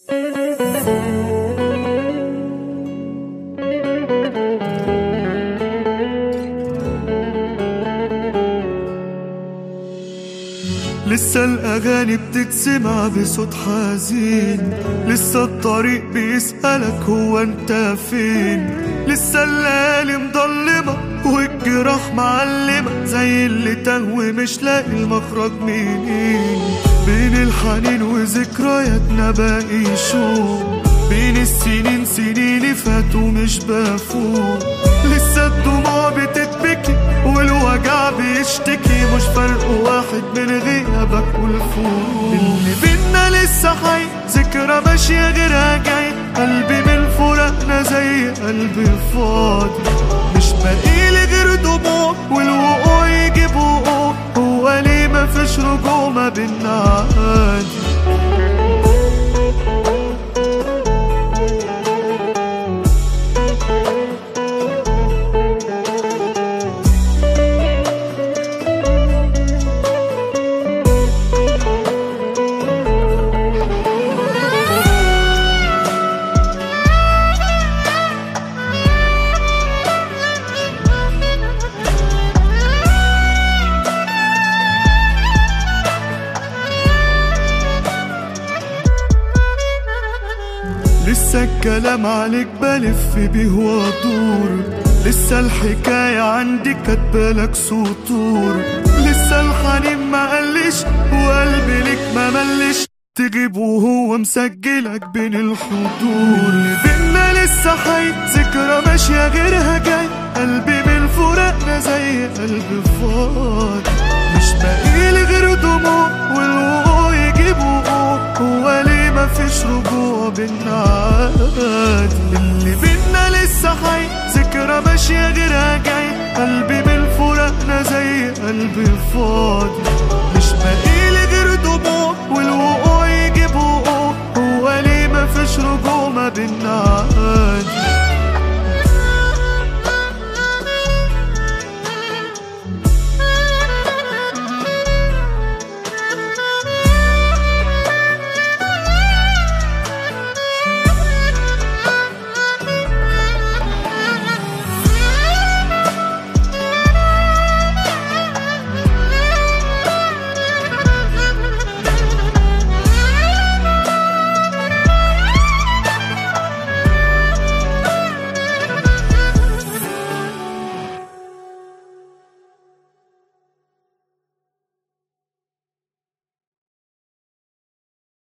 لسه الأغاني بتتسمع بصوت حزين لسه الطريق بيسألك هو انت فين لسه الليالي مضلمة والجراح معلمة زي اللي تهوي مش لاقي المخرج منين بين الحنين وذكرياتنا باقي شوق بين السنين سنين فاتوا مش بفوق لسه الدموع بتتبكي والوجع بيشتكي مش فرق واحد من غيابك والفوق اللي بينا لسه حي ذكرى ماشية غيرها جاي قلبي من فراقنا زي قلبي فاضي مش باقيلي غير دموع والوقوع يجيب وقوع هو ليه مفيش رجوع ما بينا عادي لسه الكلام عليك بلف بيه وادور لسه الحكاية عندي كاتبالك سطور لسه الحنين ما قلش وقلبي ليك ما ملش تجيب وهو مسجلك بين الحضور اللي بينا لسه حي ذكرى ماشية غيرها جاي قلبي من فراقنا زي قلب فاضي مش باقيلي غير دموع والوقوع يجيب وقوع هو ليه مفيش رجوع بينا عادي اللي بينا لسه حي ذكرى ماشية غيرها جاي قلبي من فراقنا زي قلب فاضي